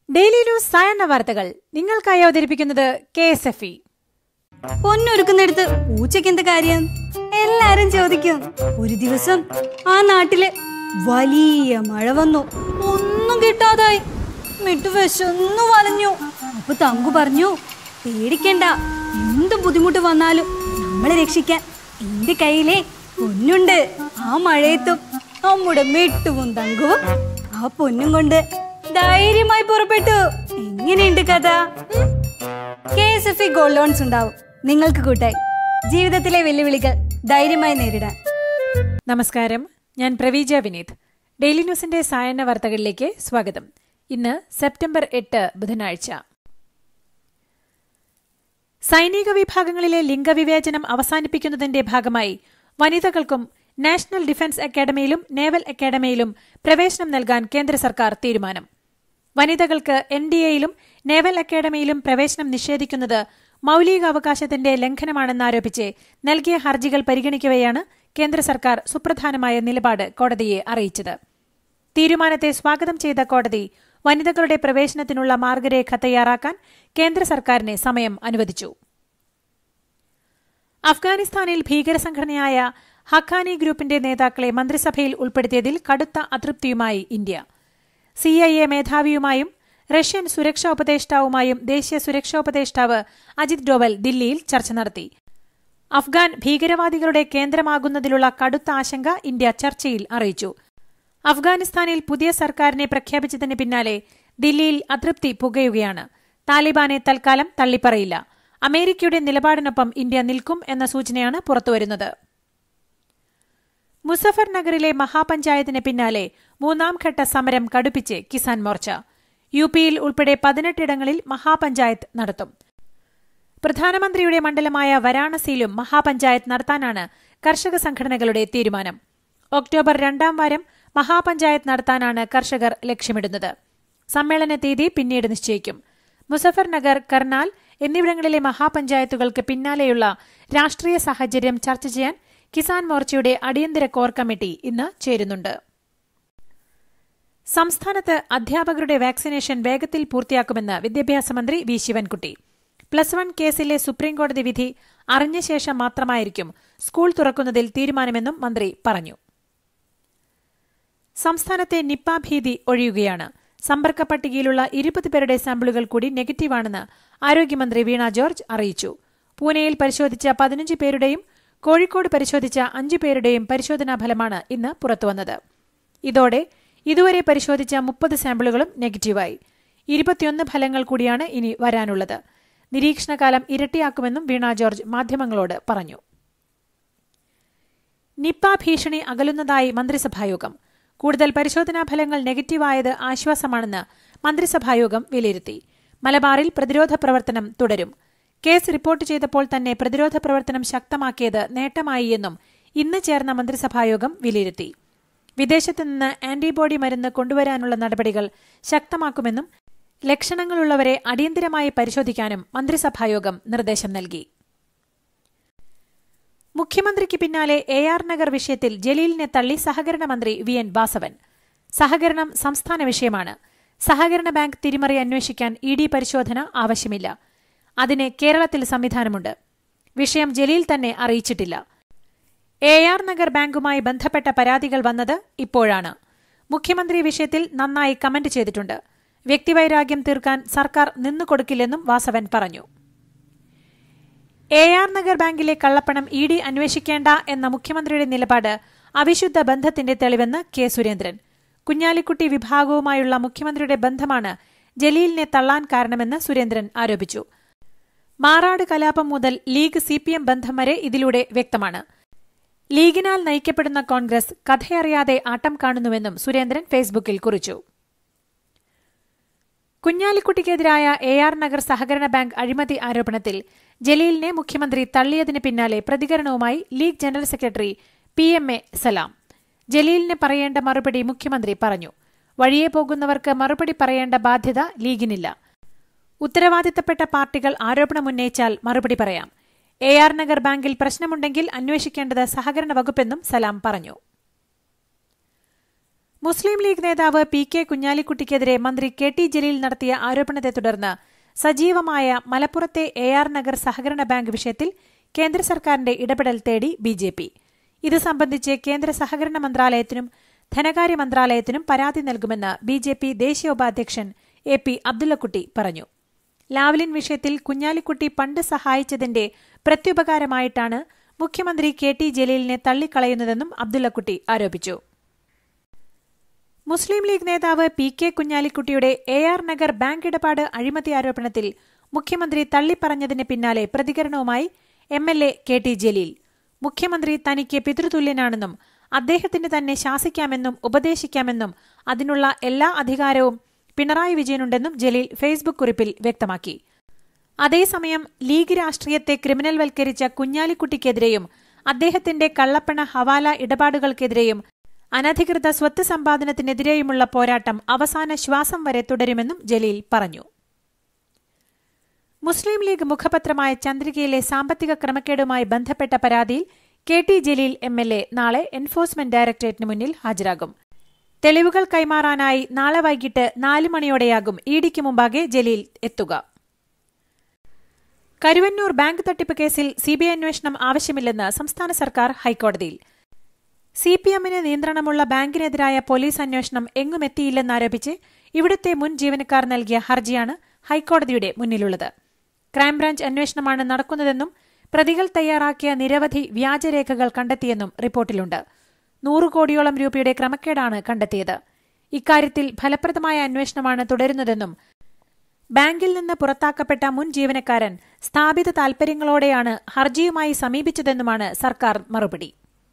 daily news സായന്ന വാർത്തകൾ നിങ്ങൾക്കായി അവതരിപ്പിക്കുന്നത് കെ എസ് എഫ് ഇ പൊന്നൊരുക്കുന്നിടത്ത് പൂച്ചയ്ക്ക് എന്ത് കാര്യം എല്ലാരും ചോദിക്കും ഒരു ദിവസം ആ നാട്ടില് വലിയ മഴ വന്നു ഒന്നും കിട്ടാതായി മിട്ടു വിശന്നു വലഞ്ഞു അപ്പൊ തങ്കു പറഞ്ഞു പേടിക്കണ്ട എന്ത് ബുദ്ധിമുട്ട് വന്നാലും നമ്മളെ രക്ഷിക്കാൻ എന്റെ കയ്യിലെ പൊന്നുണ്ട് ആ മഴയത്തും നമ്മുടെ മിട്ടുവും തങ്കുവും ആ പൊന്നും കൊണ്ട് ധൈര്യമായി പുറപ്പെട്ടു എങ്ങനെയുണ്ട് കഥ K S F E gold loans ഉണ്ടാവും നിങ്ങൾക്ക് കൂട്ടായി ജീവിതത്തിലെ വെല്ലുവിളികൾ ധൈര്യമായി നേരിടാൻ നമസ്കാരം ഞാൻ പ്രവീജ വിനീത് ഡെയിലി ന്യൂസിന്റെ സായന്ന വാർത്തകളിലേക്ക് സ്വാഗതം ഇന്ന് സെപ്റ്റംബർ എട്ട് ബുധനാഴ്ച സൈനിക വിഭാഗങ്ങളിലെ ലിംഗവിവേചനം അവസാനിപ്പിക്കുന്നതിന്റെ ഭാഗമായി വനിതകൾക്കും നാഷണൽ ഡിഫൻസ് അക്കാദമിയിലും നേവൽ അക്കാദമിയിലും പ്രവേശനം നൽകാൻ കേന്ദ്ര സർക്കാർ തീരുമാനം വനിതകൾക്ക് എൻ ഡി എയിലും നേവൽ അക്കാദമിയിലും പ്രവേശനം നിഷേധിക്കുന്നത് മൌലികാവകാശത്തിന്റെ ലംഘനമാണെന്നാരോപിച്ച് നൽകിയ ഹർജികൾ പരിഗണിക്കവെയാണ് കേന്ദ്ര സർക്കാർ സുപ്രധാനമായ നിലപാട് കോടതിയെ അറിയിച്ചത് തീരുമാനത്തെ സ്വാഗതം ചെയ്ത കോടതി വനിതകളുടെ പ്രവേശനത്തിനുള്ള മാർഗരേഖ തയ്യാറാക്കാൻ കേന്ദ്ര സർക്കാരിന് സമയം അനുവദിച്ചു അഫ്ഗാനിസ്ഥാനിൽ ഭീകരസംഘടനയായ ഹഖാനി ഗ്രൂപ്പിന്റെ നേതാക്കളെ മന്ത്രിസഭയിൽ ഉൾപ്പെടുത്തിയതിൽ കടുത്ത അതൃപ്തിയുമായി ഇന്ത്യ സിഐഎ മേധാവിയുമായും റഷ്യൻ സുരക്ഷാ ഉപദേഷ്ടാവുമായും ദേശീയ സുരക്ഷാ ഉപദേഷ്ടാവ് അജിത് ഡോവൽ ദില്ലിയിൽ ചർച്ച നടത്തി അഫ്ഗാൻ ഭീകരവാദികളുടെ കേന്ദ്രമാകുന്നതിലുള്ള കടുത്ത ആശങ്ക ഇന്ത്യ ചർച്ചയിൽ അറിയിച്ചു അഫ്ഗാനിസ്ഥാനിൽ പുതിയ സർക്കാരിനെ പ്രഖ്യാപിച്ചതിന് പിന്നാലെ ദില്ലിയിൽ അതൃപ്തി പുകയുകയാണ് താലിബാനെ തൽക്കാലം തള്ളിപ്പറയില്ല അമേരിക്കയുടെ നിലപാടിനൊപ്പം ഇന്ത്യ നിൽക്കും എന്ന സൂചനയാണ് പുറത്തുവരുന്നത് മുസഫർ നഗറിലെ മഹാപഞ്ചായത്തിന് പിന്നാലെ മൂന്നാം ഘട്ട സമരം കടുപ്പിച്ച് കിസാൻ മോർച്ച യു പിയിൽ ഉൾപ്പെടെ പതിനെട്ടിടങ്ങളിൽ മഹാപഞ്ചായത്ത് നടത്തും പ്രധാനമന്ത്രിയുടെ മണ്ഡലമായ വാരാണസിയിലും മഹാപഞ്ചായത്ത് നടത്താനാണ് കർഷക സംഘടനകളുടെ തീരുമാനം ഒക്ടോബർ രണ്ടാം വാരം മഹാപഞ്ചായത്ത് നടത്താനാണ് കർഷകർ ലക്ഷ്യമിടുന്നത് സമ്മേളന തീയതി പിന്നീട് നിശ്ചയിക്കും മുസഫർ നഗർ കർണാൽ എന്നിവിടങ്ങളിലെ മഹാപഞ്ചായത്തുകൾക്ക് പിന്നാലെയുള്ള രാഷ്ട്രീയ സാഹചര്യം ചർച്ച ചെയ്യാൻ കിസാൻ മോർച്ചയുടെ അടിയന്തര കോർ കമ്മിറ്റി ഇന്ന് ചേരുന്നുണ്ട് സംസ്ഥാനത്ത് അധ്യാപകരുടെ വാക്സിനേഷൻ വേഗത്തിൽ പൂർത്തിയാക്കുമെന്ന് വിദ്യാഭ്യാസ മന്ത്രി വി ശിവൻകുട്ടി പ്ലസ് വൺ കേസിലെ സുപ്രീംകോടതി വിധി അറിഞ്ഞ ശേഷം മാത്രമായിരിക്കും സ്കൂൾ തുറക്കുന്നതിൽ തീരുമാനമെന്നും മന്ത്രി പറഞ്ഞു സംസ്ഥാനത്തെ നിപ്പ ഭീതി ഒഴിയുകയാണ് സമ്പർക്ക പട്ടികയിലുള്ള ഇരുപത് പേരുടെ സാമ്പിളുകൾ കൂടി നെഗറ്റീവാണെന്ന് ആരോഗ്യമന്ത്രി വീണ ജോർജ് അറിയിച്ചു പൂനെയിൽ പരിശോധിച്ച പതിനഞ്ച് പേരുടെയും കോഴിക്കോട് പരിശോധിച്ച അഞ്ചു പേരുടെയും പരിശോധനാ ഫലമാണ് ഇന്ന് പുറത്തുവന്നത് ഇതോടെ ഇതുവരെ പരിശോധിച്ച മുപ്പത് സാമ്പിളുകളും നെഗറ്റീവായി ഇരുപത്തിയൊന്ന് ഫലങ്ങൾ കൂടിയാണ് ഇനി വരാനുള്ളത് നിരീക്ഷണകാലം ഇരട്ടിയാക്കുമെന്നും വീണ ജോർജ് മാധ്യമങ്ങളോട് പറഞ്ഞു നിപ്പ ഭീഷണി അകലുന്നതായി മന്ത്രിസഭായോഗം കൂടുതൽ പരിശോധനാ ഫലങ്ങൾ നെഗറ്റീവായത് ആശ്വാസമാണെന്ന് മന്ത്രിസഭായോഗം വിലയിരുത്തി മലബാറിൽ പ്രതിരോധ പ്രവർത്തനം തുടരും കേസ് റിപ്പോർട്ട് ചെയ്തപ്പോൾ തന്നെ പ്രതിരോധ പ്രവർത്തനം ശക്തമാക്കിയത് നേട്ടമായി എന്നും ഇന്ന് ചേർന്ന മന്ത്രിസഭായോഗം വിലയിരുത്തി വിദേശത്ത് നിന്ന് ആന്റിബോഡി മരുന്ന് കൊണ്ടുവരാനുള്ള നടപടികൾ ശക്തമാക്കുമെന്നും ലക്ഷണങ്ങളുള്ളവരെ അടിയന്തരമായി പരിശോധിക്കാനും മന്ത്രിസഭായോഗം നിർദ്ദേശം നൽകി മുഖ്യമന്ത്രിക്ക് പിന്നാലെ എ ആർ നഗർ വിഷയത്തിൽ ജലീലിനെ തള്ളി സഹകരണ മന്ത്രി വി എൻ വാസവൻ സഹകരണം സംസ്ഥാന വിഷയമാണ് സഹകരണ ബാങ്ക് തിരിമറി അന്വേഷിക്കാൻ ഇ ഡി പരിശോധന ആവശ്യമില്ല അതിന് കേരളത്തിൽ സംവിധാനമുണ്ട് വിഷയം ജലീൽ തന്നെ അറിയിച്ചിട്ടില്ല എ ആർ നഗർ ബാങ്കുമായി ബന്ധപ്പെട്ട പരാതികൾ വന്നത് ഇപ്പോഴാണ് മുഖ്യമന്ത്രി വിഷയത്തിൽ നന്നായി കമന്റ് ചെയ്തിട്ടുണ്ട് വ്യക്തിവൈരാഗ്യം തീർക്കാൻ സർക്കാർ നിന്നുകൊടുക്കില്ലെന്നും വാസവൻ പറഞ്ഞു എ ആർ നഗർ ബാങ്കിലെ കള്ളപ്പണം ഇ ഡി അന്വേഷിക്കേണ്ട എന്ന മുഖ്യമന്ത്രിയുടെ നിലപാട് അവിശുദ്ധ ബന്ധത്തിന്റെ തെളിവെന്ന് കെ സുരേന്ദ്രൻ കുഞ്ഞാലിക്കുട്ടി വിഭാഗവുമായുള്ള മുഖ്യമന്ത്രിയുടെ ബന്ധമാണ് ജലീലിനെ തള്ളാൻ കാരണമെന്ന് സുരേന്ദ്രൻ ആരോപിച്ചു മാറാട് കലാപം മുതൽ ലീഗ് സിപിഎം ബന്ധം വരെ ഇതിലൂടെ വ്യക്തമാണ് ലീഗിനാൽ നയിക്കപ്പെടുന്ന കോൺഗ്രസ് കഥയറിയാതെ ആട്ടം കാണുന്നുവെന്നും സുരേന്ദ്രൻ ഫേസ്ബുക്കിൽ കുറിച്ചു കുഞ്ഞാലിക്കുട്ടിക്കെതിരായ എ ആർ നഗർ സഹകരണ ബാങ്ക് അഴിമതി ആരോപണത്തിൽ ജലീലിനെ മുഖ്യമന്ത്രി തള്ളിയതിന് പിന്നാലെ പ്രതികരണവുമായി league general secretary P M A Salam ജലീലിന് പറയേണ്ട മറുപടി മുഖ്യമന്ത്രി പറഞ്ഞു വഴിയെ പോകുന്നവർക്ക് മറുപടി പറയേണ്ട ബാധ്യത ലീഗിനില്ല ഉത്തരവാദിത്തപ്പെട്ട പാർട്ടികൾ ആരോപണമുന്നയിച്ചാൽ മറുപടി പറയാം എ ആർ നഗർ ബാങ്കിൽ പ്രശ്നമുണ്ടെങ്കിൽ അന്വേഷിക്കേണ്ടത് സഹകരണ വകുപ്പെന്നും സലാം പറഞ്ഞു മുസ്ലിം ലീഗ് നേതാവ് പി കെ കുഞ്ഞാലിക്കുട്ടിക്കെതിരെ മന്ത്രി കെ ടി ജലീൽ നടത്തിയ ആരോപണത്തെ തുടർന്ന് സജീവമായ മലപ്പുറത്തെ എ ആർ നഗർ സഹകരണ ബാങ്ക് വിഷയത്തിൽ കേന്ദ്ര സർക്കാരിന്റെ ഇടപെടൽ തേടി ബി ജെ പി ഇത് സംബന്ധിച്ച് കേന്ദ്ര സഹകരണ മന്ത്രാലയത്തിനും ധനകാര്യ മന്ത്രാലയത്തിനും പരാതി നൽകുമെന്ന് ബി ജെ പി ദേശീയ ഉപാധ്യക്ഷൻ എ പി അബ്ദുള്ളക്കുട്ടി പറഞ്ഞു ലാവ്ലിൻ വിഷയത്തിൽ കുഞ്ഞാലിക്കുട്ടി പണ്ട് സഹായിച്ചതിന്റെ പ്രത്യുപകാരമായിട്ടാണ് മുഖ്യമന്ത്രി കെ ടി ജലീലിനെ തള്ളിക്കളയുന്നതെന്നും അബ്ദുള്ളക്കുട്ടി ആരോപിച്ചു മുസ്ലിം ലീഗ് നേതാവ് പി കെ കുഞ്ഞാലിക്കുട്ടിയുടെ എ ആർ നഗർ ബാങ്ക് ഇടപാട് അഴിമതി ആരോപണത്തിൽ മുഖ്യമന്ത്രി തള്ളിപ്പറഞ്ഞതിന് പിന്നാലെ പ്രതികരണവുമായി M L A K T Jaleel മുഖ്യമന്ത്രി തനിക്ക് പിതൃതുല്യനാണെന്നും അദ്ദേഹത്തിന് തന്നെ ശാസിക്കാമെന്നും ഉപദേശിക്കാമെന്നും അതിനുള്ള എല്ലാ അധികാരവും പിണറായി വിജയനുണ്ടെന്നും ജലീൽ ഫേസ്ബുക്ക് കുറിപ്പിൽ വ്യക്തമാക്കി അതേസമയം ലീഗ് രാഷ്ട്രീയത്തെ ക്രിമിനൽവൽക്കരിച്ച കുഞ്ഞാലിക്കുട്ടിക്കെതിരെയും അദ്ദേഹത്തിന്റെ കള്ളപ്പണ ഹവാല ഇടപാടുകൾക്കെതിരെയും അനധികൃത സ്വത്ത് സമ്പാദനത്തിനെതിരെയുമുള്ള പോരാട്ടം അവസാന ശ്വാസം വരെ തുടരുമെന്നും ജലീൽ പറഞ്ഞു മുസ്ലിം ലീഗ് മുഖപത്രമായ ചന്ദ്രികയിലെ സാമ്പത്തിക ക്രമക്കേടുമായി ബന്ധപ്പെട്ട പരാതിയിൽ K T Jaleel M L A നാളെ എൻഫോഴ്സ്മെന്റ് ഡയറക്ടറേറ്റിന് മുന്നിൽ ഹാജരാകും തെളിവുകൾ കൈമാറാനായി നാളെ വൈകിട്ട് നാല് മണിയോടെയാകും ഇഡിക്ക് മുമ്പാകെ ജലീൽ എത്തുക കരുവന്നൂർ ബാങ്ക് തട്ടിപ്പ് കേസിൽ സിബിഐ അന്വേഷണം ആവശ്യമില്ലെന്ന് സംസ്ഥാന സർക്കാർ ഹൈക്കോടതിയിൽ സിപിഎമ്മിന് നിയന്ത്രണമുള്ള ബാങ്കിനെതിരായ പോലീസ് അന്വേഷണം എങ്ങുമെത്തിയില്ലെന്നാരോപിച്ച് ഇവിടുത്തെ മുൻ ജീവനക്കാർ നൽകിയ ഹർജിയാണ് ഹൈക്കോടതിയുടെ മുന്നിലുള്ളത് ക്രൈംബ്രാഞ്ച് അന്വേഷണമാണ് നടക്കുന്നതെന്നും പ്രതികൾ തയ്യാറാക്കിയ നിരവധി വ്യാജരേഖകൾ കണ്ടെത്തിയെന്നും റിപ്പോർട്ടിലുണ്ട് നൂറ് കോടിയോളം രൂപയുടെ ക്രമക്കേടാണ് കണ്ടെത്തിയത് ഇക്കാര്യത്തിൽ ഫലപ്രദമായ അന്വേഷണമാണ് തുടരുന്നതെന്നും ബാങ്കിൽ നിന്ന് പുറത്താക്കപ്പെട്ട മുൻ ജീവനക്കാരൻ സ്ഥാപിത താൽപര്യങ്ങളോടെയാണ് ഹർജിയുമായി സമീപിച്ചതെന്നുമാണ് സർക്കാർ മറുപടി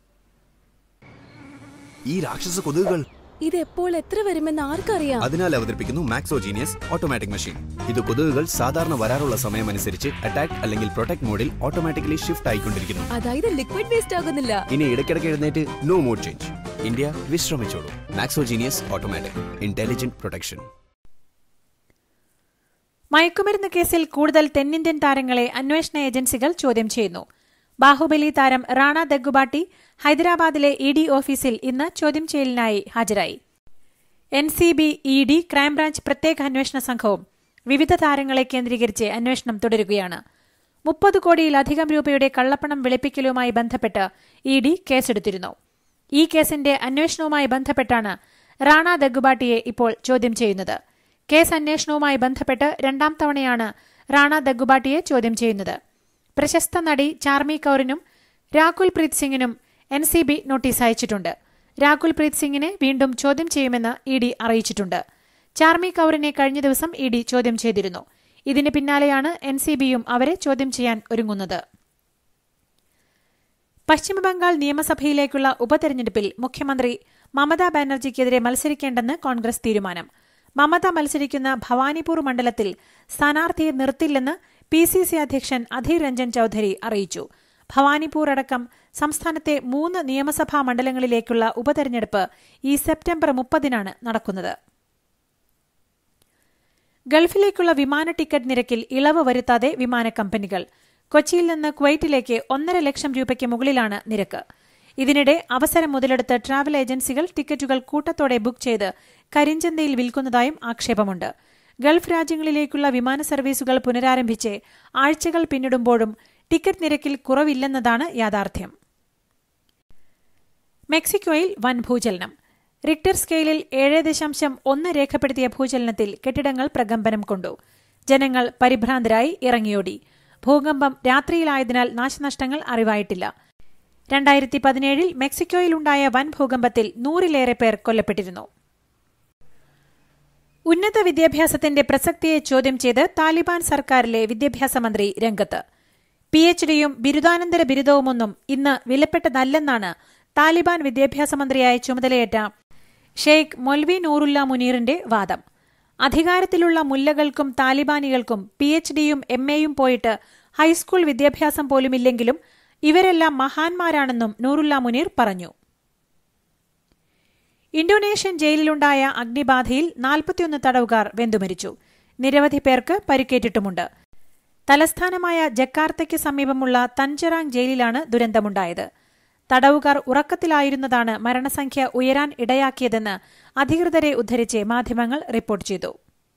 ഈ രാക്ഷസ കൊതുകുകൾ ഇത് എപ്പോൾ എത്ര വരുമെന്ന് ആർക്കറിയാം അതിനാൽ അവതരിപ്പിക്കുന്നു മാക്സോജീനിയസ് ഓട്ടോമാറ്റിക് മെഷീൻ ഇത് കൊതുകുകൾ സാധാരണ വരാറുള്ള സമയമനുസരിച്ച് അറ്റാക്ക് അല്ലെങ്കിൽ പ്രൊട്ടക്ട് മോഡിൽ ഓട്ടോമാറ്റിക്കലി ഷിഫ്റ്റ് ആയിക്കൊണ്ടിരിക്കുന്നു അതായത് ലിക്വിഡ് വേസ്റ്റ് ആകുന്നില്ല ഇനി ഇടയ്ക്കിടയ്ക്ക് എഴുന്നേറ്റ് നോ മോഡ് ചേഞ്ച് ഇന്ത്യ വിശ്രമിച്ചോളൂ മാക്സോജീനിയസ് ഓട്ടോമാറ്റിക് ഇന്റലിജന്റ് പ്രൊട്ടക്ഷൻ മയക്കുമരുന്ന് കേസിൽ കൂടുതൽ തെന്നിന്ത്യൻ താരങ്ങളെ അന്വേഷണ ഏജൻസികൾ ചോദ്യം ചെയ്യുന്നു ബാഹുബലി താരം റാണ ദഗ്ഗുബാട്ടി ഹൈദരാബാദിലെ ഇ ഡി ഓഫീസിൽ ഇന്ന് ചോദ്യം ചെയ്യലിനായി ഹാജരായി N C B E D crime branch പ്രത്യേക അന്വേഷണ സംഘവും വിവിധ താരങ്ങളെ കേന്ദ്രീകരിച്ച് അന്വേഷണം തുടരുകയാണ് മുപ്പത് കോടിയിലധികം രൂപയുടെ കള്ളപ്പണം വെളുപ്പിക്കലുമായി ബന്ധപ്പെട്ട് ഇ ഡി കേസെടുത്തിരുന്നു ഈ കേസിന്റെ അന്വേഷണവുമായി ബന്ധപ്പെട്ടാണ് റാണ ദഗ്ഗുബാട്ടിയെ ഇപ്പോൾ ചോദ്യം ചെയ്യുന്നത് കേസ് അന്വേഷണവുമായി ബന്ധപ്പെട്ട് രണ്ടാം തവണയാണ് റാണ ദഗ്ഗുബാട്ടിയെ ചോദ്യം ചെയ്യുന്നത് പ്രശസ്ത നടി ചാർമി കൌറിനും രാകുൽ പ്രീത് സിംഗിനും എൻ സി ബി നോട്ടീസ് അയച്ചിട്ടുണ്ട് രാകുൽ പ്രീത് സിംഗിനെ വീണ്ടും ചോദ്യം ചെയ്യുമെന്ന് ഇ ഡി അറിയിച്ചിട്ടുണ്ട് ചാർമി കൌറിനെ കഴിഞ്ഞ ദിവസം ഇ ഡി ചോദ്യം ചെയ്തിരുന്നു ഇതിന് പിന്നാലെയാണ് എൻ സി ബിയും അവരെ ചോദ്യം ചെയ്യാൻ ഒരുങ്ങുന്നത് പശ്ചിമബംഗാൾ നിയമസഭയിലേക്കുള്ള ഉപതെരഞ്ഞെടുപ്പിൽ മുഖ്യമന്ത്രി മമതാ ബാനർജിക്കെതിരെ മത്സരിക്കേണ്ടെന്ന് കോൺഗ്രസ് തീരുമാനം മമത മത്സരിക്കുന്ന ഭവാനിപൂർ മണ്ഡലത്തിൽ സ്ഥാനാർത്ഥിയെ നിർത്തില്ലെന്ന് പി സി സി അധ്യക്ഷൻ അധീർ രഞ്ജൻ ചൌധരി അറിയിച്ചു ഭവാനിപൂർ അടക്കം സംസ്ഥാനത്തെ മൂന്ന് നിയമസഭാ മണ്ഡലങ്ങളിലേക്കുള്ള ഉപതെരഞ്ഞെടുപ്പ് ഈ സെപ്റ്റംബർ മുപ്പതിനാണ് നടക്കുന്നത് ഗൾഫിലേക്കുള്ള വിമാന ടിക്കറ്റ് നിരക്കിൽ ഇളവ് വരുത്താതെ വിമാന കമ്പനികൾ കൊച്ചിയിൽ നിന്ന് കുവൈറ്റിലേക്ക് ഒന്നര ലക്ഷം രൂപയ്ക്ക് മുകളിലാണ് നിരക്ക് ഇതിനിടെ അവസരം മുതലെടുത്ത് ട്രാവൽ ഏജൻസികൾ ടിക്കറ്റുകൾ കൂട്ടത്തോടെ ബുക്ക് ചെയ്ത് കരിഞ്ചന്തയിൽ വിൽക്കുന്നതായും ആക്ഷേപമുണ്ട് ഗൾഫ് രാജ്യങ്ങളിലേക്കുള്ള വിമാന സർവീസുകൾ പുനരാരംഭിച്ച് ആഴ്ചകൾ പിന്നിടുമ്പോഴും ടിക്കറ്റ് നിരക്കിൽ കുറവില്ലെന്നതാണ് യാഥാർത്ഥ്യം മെക്സിക്കോയിൽ വൻ ഭൂചലനം റിക്ടർ സ്കെയിലിൽ ഏഴ് ദശാംശം ഒന്ന് രേഖപ്പെടുത്തിയ ഭൂചലനത്തിൽ കെട്ടിടങ്ങൾ പ്രകമ്പനം കൊണ്ടു ജനങ്ങൾ പരിഭ്രാന്തരായി ഇറങ്ങിയോടി ഭൂകമ്പം രാത്രിയിലായതിനാൽ നാശനഷ്ടങ്ങൾ അറിവായിട്ടില്ല രണ്ടായിരത്തി പതിനേഴിൽ മെക്സിക്കോയിലുണ്ടായ വൻ ഭൂകമ്പത്തിൽ നൂറിലേറെ പേർ കൊല്ലപ്പെട്ടിരുന്നു ഉന്നത വിദ്യാഭ്യാസത്തിന്റെ പ്രസക്തിയെ ചോദ്യം ചെയ്ത് താലിബാൻ സർക്കാരിലെ വിദ്യാഭ്യാസ മന്ത്രി രംഗത്ത് പി എച്ച് ഡിയും ബിരുദാനന്തര ബിരുദവുമൊന്നും ഇന്ന് വിലപ്പെട്ടതല്ലെന്നാണ് താലിബാൻ വിദ്യാഭ്യാസ മന്ത്രിയായി ചുമതലയേറ്റ ഷെയ്ഖ് മൊൽവി നൂറുല്ല മുനീറിന്റെ വാദം അധികാരത്തിലുള്ള മുല്ലകൾക്കും താലിബാനികൾക്കും പി എച്ച് ഡിയും എം എയും പോയിട്ട് ഹൈസ്കൂൾ വിദ്യാഭ്യാസം പോലുമില്ലെങ്കിലും ഇവരെല്ലാം മഹാന്മാരാണെന്നും നൂറുല്ല മുനീർ പറഞ്ഞു ഇന്തോനേഷ്യൻ ജയിലിലുണ്ടായ അഗ്നിബാധയിൽ നാൽപ്പത്തിയൊന്ന് തടവുകാർ വെന്തുമരിച്ചു നിരവധി പേർക്ക് പരിക്കേറ്റിട്ടുമുണ്ട് തലസ്ഥാനമായ ജക്കാർത്തയ്ക്ക് സമീപമുള്ള തഞ്ചറാങ് ജയിലിലാണ് ദുരന്തമുണ്ടായത് തടവുകാർ ഉറക്കത്തിലായിരുന്നതാണ് മരണസംഖ്യ ഉയരാൻ ഇടയാക്കിയതെന്ന് അധികൃതരെ ഉദ്ധരിച്ച് മാധ്യമങ്ങൾ റിപ്പോർട്ട് ചെയ്തു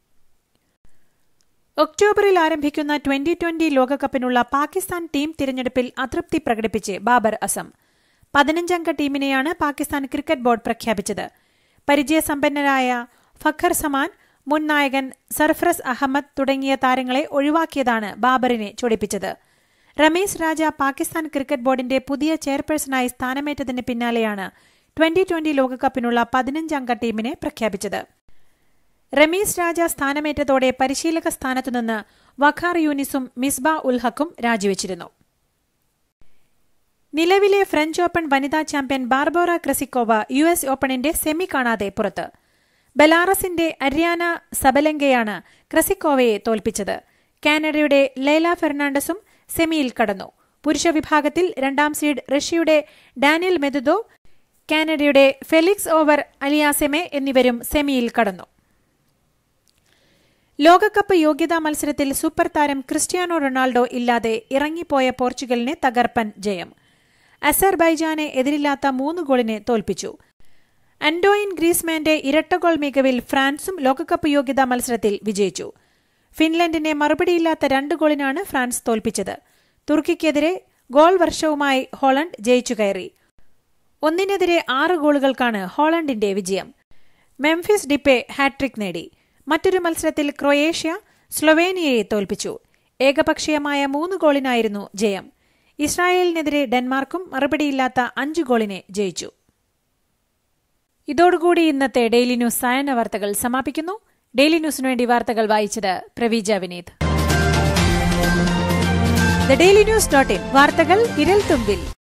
ഒക്ടോബറിൽ ആരംഭിക്കുന്ന ട്വന്റി ട്വന്റി ലോകകപ്പിനുള്ള പാകിസ്ഥാൻ ടീം തിരഞ്ഞെടുപ്പിൽ അതൃപ്തി പ്രകടിപ്പിച്ച് ബാബർ അസം പതിനഞ്ചംഗ ടീമിനെയാണ് പാകിസ്ഥാൻ ക്രിക്കറ്റ് ബോർഡ് പ്രഖ്യാപിച്ചത് പരിചയസമ്പന്നരായ ഫഖർ സമാൻ മുൻ നായകൻ സർഫറസ് അഹമ്മദ് തുടങ്ങിയ താരങ്ങളെ ഒഴിവാക്കിയതാണ് ബാബറിനെ ചൊടിപ്പിച്ചത് രമേശ് രാജ പാകിസ്ഥാൻ ക്രിക്കറ്റ് ബോർഡിന്റെ പുതിയ ചെയർപേഴ്സണായി സ്ഥാനമേറ്റതിന് പിന്നാലെയാണ് ട്വന്റി ട്വന്റി ലോകകപ്പിനുള്ള പതിനഞ്ചംഗ ടീമിനെ പ്രഖ്യാപിച്ചത് റമീസ് രാജ സ്ഥാനമേറ്റതോടെ പരിശീലക സ്ഥാനത്തുനിന്ന് വഖാർ യൂനിസും മിസ്ബ ഉൽ ഹക്കും രാജിവെച്ചിരുന്നു നിലവിലെ ഫ്രഞ്ച് ഓപ്പൺ വനിതാ champion Barbora Krejcikova U S ഓപ്പണിന്റെ സെമി കാണാതെ പുറത്ത് ബെലാറസിന്റെ അര്യാന സബലങ്കയാണ് ക്രസിക്കോവയെ തോൽപ്പിച്ചത് കാനഡയുടെ ലൈല ഫെർണാണ്ടസും സെമിയിൽ കടന്നു പുരുഷ വിഭാഗത്തിൽ രണ്ടാം സീഡ് റഷ്യയുടെ ഡാനിയൽ മെദുദോ കാനഡയുടെ ഫെലിക്സ് ഓവർ അലിയാസെമെ എന്നിവരും സെമിയിൽ കടന്നു ലോകകപ്പ് യോഗ്യതാ മത്സരത്തിൽ സൂപ്പർ താരം ക്രിസ്ത്യാനോ റൊണാൾഡോ ഇല്ലാതെ ഇറങ്ങിപ്പോയ പോർച്ചുഗലിനെ തകർപ്പൻ ജയം അസർബൈജാനെ എതിരില്ലാത്ത മൂന്ന് ഗോളിന് തോൽപ്പിച്ചു അൻഡോയിൻ ഗ്രീസ്മാന്റെ ഇരട്ട ഗോൾ മികവിൽ ഫ്രാൻസും ലോകകപ്പ് യോഗ്യതാ മത്സരത്തിൽ വിജയിച്ചു ഫിൻലൻഡിനെ മറുപടിയില്ലാത്ത രണ്ട് ഗോളിനാണ് ഫ്രാൻസ് തോൽപ്പിച്ചത് തുർക്കിക്കെതിരെ ഗോൾ വർഷവുമായി ഹോളണ്ട് ജയിച്ചു കയറി ഒന്നിനെതിരെ ആറ് ഗോളുകൾക്കാണ് ഹോളണ്ടിന്റെ വിജയം മെംഫിസ് ഡിപ്പെ ഹാട്രിക് നേടി മറ്റൊരു മത്സരത്തിൽ ക്രൊയേഷ്യ സ്ലൊവേനിയയെ തോൽപ്പിച്ചു ഏകപക്ഷീയമായ മൂന്ന് ഗോളിനായിരുന്നു ജയം ഇസ്രായേലിനെതിരെ ഡെൻമാർക്കും മറുപടിയില്ലാത്ത അഞ്ച് ഗോളിനെ ജയിച്ചു ഇതോടുകൂടി ഇന്നത്തെ ഡെയിലി ന്യൂസ് സായന വാർത്തകൾ സമാപിക്കുന്നു ഡെയിലി ന്യൂസിനു വേണ്ടി വാർത്തകൾ വായിച്ചത് Praveeja Vineeth the daily news dot in വാർത്തകൾ ഇരൽ തുമ്പിൽ